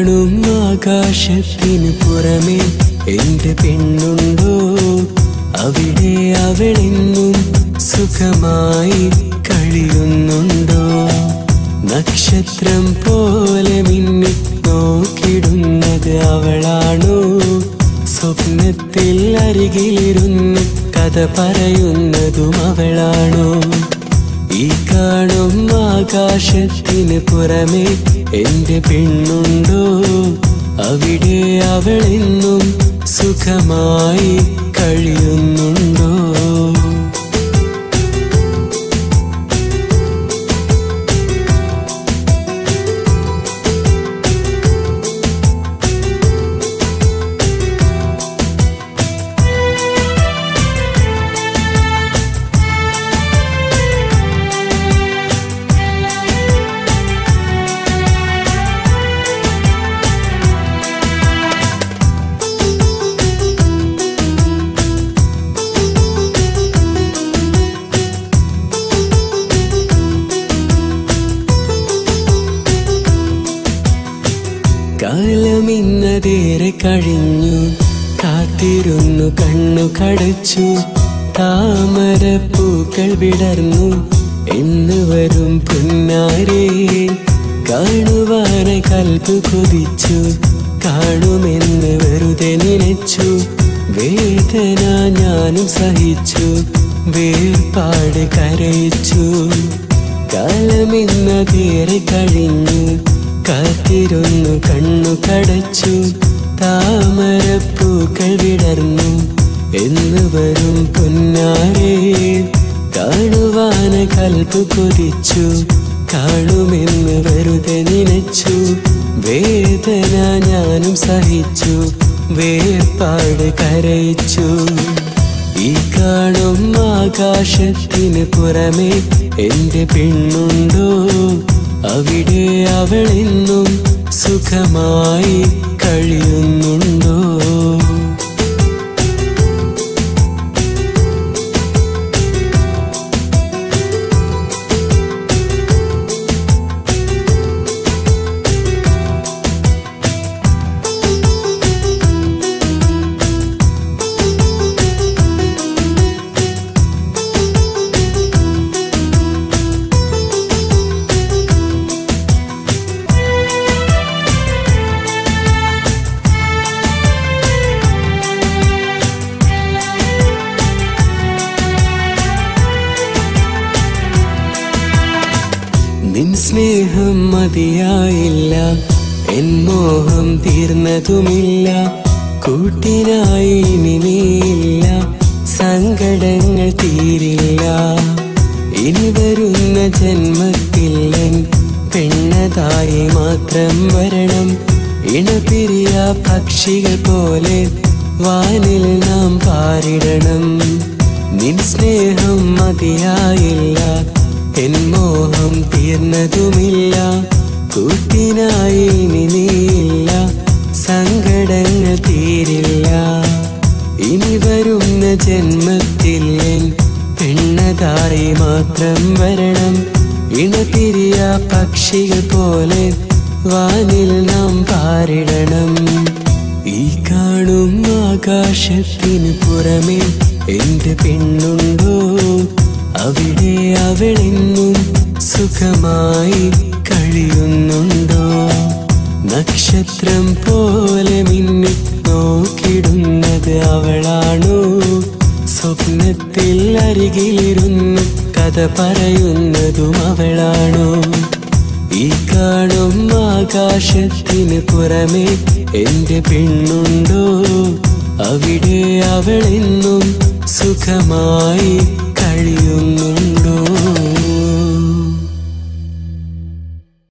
കാണും ആകാശത്തിന് പുറമേ എന്റെ പെണ്ണുണ്ടോ അവിടെ അവളെന്നും സുഖമായി കഴിയുന്നുണ്ടോ നക്ഷത്രം പോലെ മിന്നി നോക്കിടുന്നത് അവളാണോ സ്വപ്നത്തിൽ അരികിലിരുന്ന് കഥ പറയുന്നതും അവളാണോ ഈ കാണും ആകാശത്തിന് പുറമേ എന്റെ പെണ്ണുണ്ടോ അവിടെ അവളെന്നും സുഖമായി കഴിയുന്നുണ്ടോ കാലമിന്നതേറെ കഴിഞ്ഞു കാത്തിരുന്നു കണ്ണു കടച്ചു താമരപ്പൂക്കൾ വിടർന്നു എന്ന് വരും പുന്നാരേ കാണുവാനായി കൽപ്പ് കൊതിച്ചു കാണുമെന്ന് വെറുതെ നനച്ചു വേദന ഞാനും സഹിച്ചു വേർപാട് കരയിച്ചു കാലമിന്നതേറെ കഴിഞ്ഞു കാത്തിരുന്നു കണ്ണു കടച്ചു താമരപ്പൂക്കൾ വിടർന്നു എന്ന് വരും പൊന്നാരേ കാണുവാന കൽപ്പ് കൊതിച്ചു കാണുമെന്ന് വെറുതെ നനച്ചു വേദന ഞാനും സഹിച്ചു വേർപാട് കരയിച്ചു ഈ കാണും ആകാശത്തിന് പുറമേ എന്റെ പെണ്ണുണ്ടോ അവിടെ അവളെന്നും സുഖമായി കഴിയുന്നുണ്ടോ നിൻ സ്നേഹം മതിയായില്ല എൻ മോഹം തീർന്നതുമില്ല കൂട്ടിനായി ഇനി നീയില്ല സങ്കടങ്ങൾ തീരില്ല ഇനി വരുന്ന ജന്മത്തിൽ എൻ പെണ്ണതായി മാത്രം വരണം ഇണപിരിയ പക്ഷികൾ പോലെ വാനിൽ നാം പാരിടണം നിൻ സ്നേഹം മതിയായില്ല എൻ മോഹം തീർന്നതുമില്ല കൂട്ടിനായി ഇനി നീയില്ല സങ്കടങ്ങൾ തീരില്ല ഇനി വരുന്ന ജന്മത്തിൽ എൻ പെണ്ണതായി മാത്രം വരണം ഇണതിരിയ പക്ഷികൾ പോലെ വാനിൽ നാം പാരിടണം ഈ കാണും ആകാശത്തിന് പുറമേ എന്റെ പെണ്ണുണ്ടോ അവിടെ അവളെന്നും സുഖമായി കഴിയുന്നുണ്ടോ നക്ഷത്രം പോലെ മിന്നി നോക്കിടുന്നത് അവളാണോ സ്വപ്നത്തിൽ അരികിലിരുന്ന് കഥ പറയുന്നതും അവളാണോ ഈ കാണും ആകാശത്തിന് പുറമേ എന്റെ പെണ്ണുണ്ടോ അവിടെ അവളെന്നും സുഖമായി കഴിയുന്നുണ്ടോ